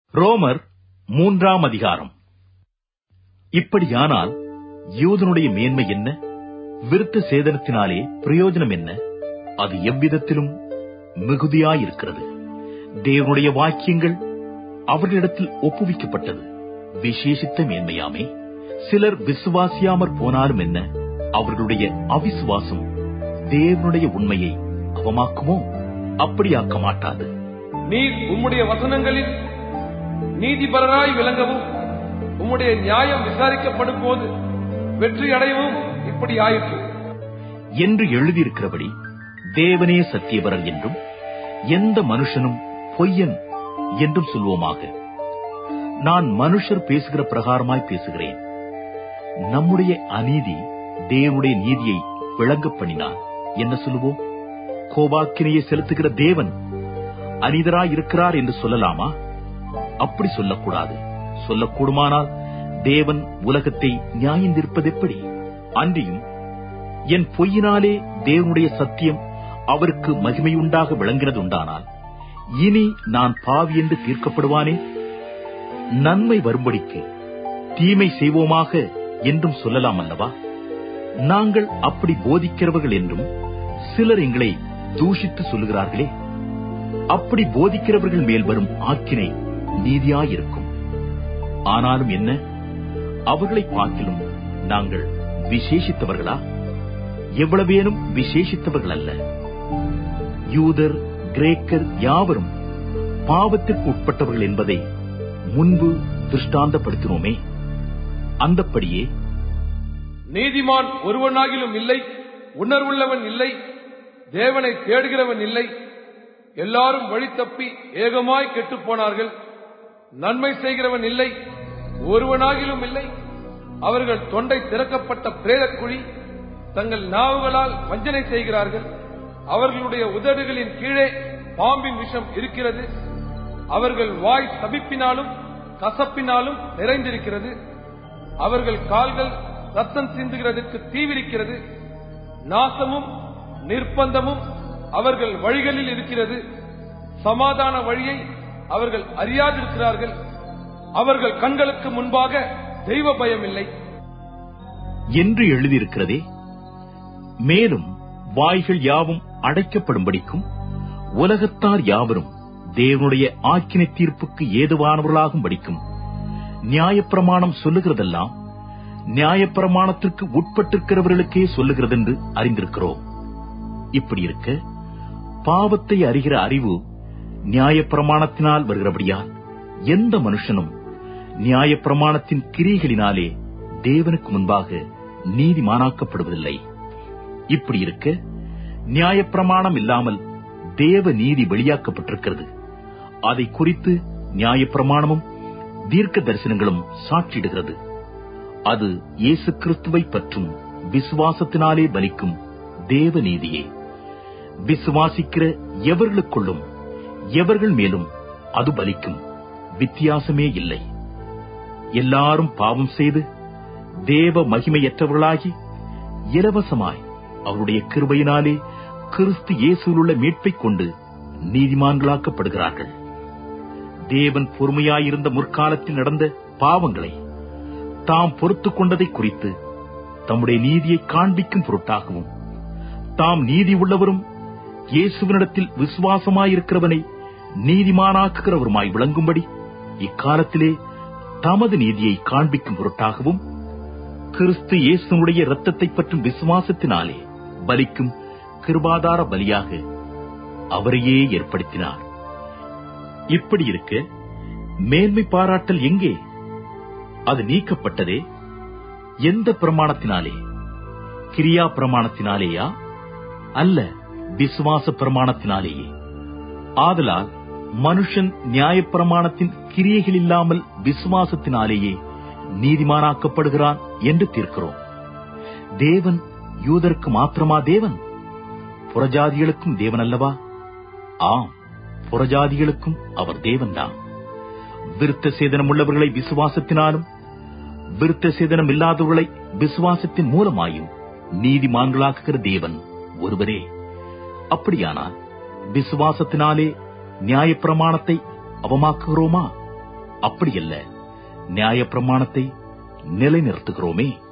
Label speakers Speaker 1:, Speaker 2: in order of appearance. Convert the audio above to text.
Speaker 1: ரோமர் மூன்றாம் அதிகாரம் இப்படியானால் யூதனுடைய மேன்மை என்ன விருத்த சேதனத்தினாலே பிரயோஜனம் என்ன அது எவ்விதத்திலும் மிகுதியாயிருக்கிறது தேவனுடைய வாக்கியங்கள் அவர்களிடத்தில் ஒப்புவிக்கப்பட்டது விசேஷித்த மேன்மையாமே சிலர் விசுவாசியாமற் போனாலும் என்ன அவர்களுடைய அவிசுவாசம் தேவனுடைய உண்மையை அவமாக்குமோ அப்படியாக்க மாட்டாது
Speaker 2: நீர் உம்முடைய வசனங்களில் நீதிபரராய் விளங்கவும் உம்முடைய நியாயம் விசாரிக்கப்படும் போது வெற்றி அடையவும் இப்படி ஆயிற்று
Speaker 1: என்று எழுதியிருக்கிறபடி தேவனே சத்தியபரர் என்றும் எந்த மனுஷனும் பொய்யன் என்றும் சொல்வோமாக நான் மனுஷர் பேசுகிற பிரகாரமாய் பேசுகிறேன் நம்முடைய அநீதி தேவனுடைய நீதியை விளங்கப் பண்ணினார் என்ன சொல்லுவோம் கோபாக்கினையை செலுத்துகிற தேவன் அநீதராய் இருக்கிறார் என்று சொல்லலாமா அப்படி சொல்லக்கூடாது சொல்லக்கூடுமானால் தேவன் உலகத்தை நியாயந்திருப்பது எப்படி அன்றியும் என் பொய்யினாலே தேவனுடைய சத்தியம் அவருக்கு மகிமையுண்டாக விளங்கினதுண்டானால் இனி நான் பாவி என்று தீர்க்கப்படுவானே நன்மை வரும்படிக்கு தீமை செய்வோமாக என்றும் சொல்லலாம் அல்லவா நாங்கள் அப்படி போதிக்கிறவர்கள் என்றும் சிலர் எங்களை தூஷித்து சொல்லுகிறார்களே அப்படி போதிக்கிறவர்கள் மேல் வரும் ஆக்கினை நீதியாயிருக்கும் ஆனாலும் என்ன அவர்களை பார்க்கிலும் நாங்கள் விசேஷித்தவர்களா எவ்வளவேனும் விசேஷித்தவர்கள் அல்ல யூதர் கிரேக்கர் யாவரும் பாவத்திற்கு உட்பட்டவர்கள் என்பதை முன்பு திருஷ்டாந்தப்படுத்தினோமே அந்தப்படியே
Speaker 2: நீதிமான் ஒருவனாகிலும் இல்லை உணர்வுள்ளவன் இல்லை தேவனை தேடுகிறவன் இல்லை எல்லாரும் வழி தப்பி ஏகமாய் கெட்டுப் போனார்கள் நன்மை செய்கிறவன் இல்லை ஒருவனாகிலும் இல்லை அவர்கள் தொண்டை திறக்கப்பட்ட பிரேதக்குழி தங்கள் நாவுகளால் வஞ்சனை செய்கிறார்கள் அவர்களுடைய உதடுகளின் கீழே பாம்பின் விஷம் இருக்கிறது அவர்கள் வாய் சபிப்பினாலும் கசப்பினாலும் நிறைந்திருக்கிறது அவர்கள் கால்கள் ரத்தம் சிந்துகிறதுக்கு தீவிரிக்கிறது நாசமும் நிர்பந்தமும் அவர்கள் வழிகளில் இருக்கிறது சமாதான வழியை அவர்கள் அறியாதிருக்கிறார்கள் அவர்கள் கண்களுக்கு முன்பாக தெய்வ பயம் இல்லை
Speaker 1: என்று எழுதியிருக்கிறதே மேலும் வாய்கள் யாவும் அடைக்கப்படும்படிக்கும் உலகத்தார் யாவரும் தேவனுடைய ஆக்கினை தீர்ப்புக்கு ஏதுவானவர்களாகும் படிக்கும் நியாயப்பிரமாணம் சொல்லுகிறதெல்லாம் நியாயப்பிரமாணத்திற்கு உட்பட்டிருக்கிறவர்களுக்கே சொல்லுகிறது என்று அறிந்திருக்கிறோம் இப்படி இருக்க பாவத்தை அறிகிற அறிவு நியாயப்பிரமாணத்தினால் வருகிறபடியால் எந்த மனுஷனும் நியாயப்பிரமாணத்தின் கிரிகளினாலே தேவனுக்கு முன்பாக நீதிமானாக்கப்படுவதில்லை இப்படி இருக்க நியாயப்பிரமாணம் இல்லாமல் தேவ நீதி வெளியாக்கப்பட்டிருக்கிறது அதை குறித்து நியாயப்பிரமாணமும் தீர்க்க தரிசனங்களும் சாட்சியிடுகிறது அது இயேசு கிறிஸ்துவை பற்றும் விசுவாசத்தினாலே பலிக்கும் தேவ நீதியே விசுவாசிக்கிற எவர்களுக்குள்ளும் எவர்கள் மேலும் அது பலிக்கும் வித்தியாசமே இல்லை எல்லாரும் பாவம் செய்து தேவ மகிமையற்றவர்களாகி இலவசமாய் அவருடைய கிருபையினாலே கிறிஸ்து இயேசுவிலுள்ள மீட்பைக் கொண்டு நீதிமான்களாக்கப்படுகிறார்கள் தேவன் பொறுமையாயிருந்த முற்காலத்தில் நடந்த பாவங்களை தாம் பொறுத்துக் கொண்டதை குறித்து தம்முடைய நீதியை காண்பிக்கும் பொருட்டாகவும் தாம் நீதி உள்ளவரும் இயேசுவினிடத்தில் விசுவாசமாயிருக்கிறவனை நீதிமானாக்குகிறவருமாய் விளங்கும்படி இக்காலத்திலே தமது நீதியை காண்பிக்கும் பொருட்டாகவும் கிறிஸ்து இயேசுனுடைய இரத்தத்தை பற்றும் விசுவாசத்தினாலே பலிக்கும் கிருபாதார பலியாக அவரையே ஏற்படுத்தினார் இப்படி இருக்க மேன்மை பாராட்டல் எங்கே அது நீக்கப்பட்டதே எந்த பிரமாணத்தினாலே கிரியா பிரமாணத்தினாலேயா அல்ல விசுவாச பிரமாணத்தினாலேயே ஆதலால் மனுஷன் நியாயப்பிரமாணத்தின் கிரியைகள் இல்லாமல் விசுவாசத்தினாலேயே நீதிமானாக்கப்படுகிறான் என்று தீர்க்கிறோம் தேவன் யூதருக்கு மாத்திரமா தேவன் புறஜாதிகளுக்கும் தேவன் அல்லவா ஆம் புறஜாதிகளுக்கும் அவர் தேவன்தான் விருத்த சேதனம் உள்ளவர்களை விசுவாசத்தினாலும் விருத்த சேதனம் இல்லாதவர்களை விசுவாசத்தின் மூலமாயும் நீதிமான்களாக்குகிற தேவன் ஒருவரே அப்படியானால் விசுவாசத்தினாலே நியாயப்பிரமாணத்தை அவமாக்குகிறோமா அப்படியல்ல நியாயப்பிரமாணத்தை நிலைநிறுத்துகிறோமே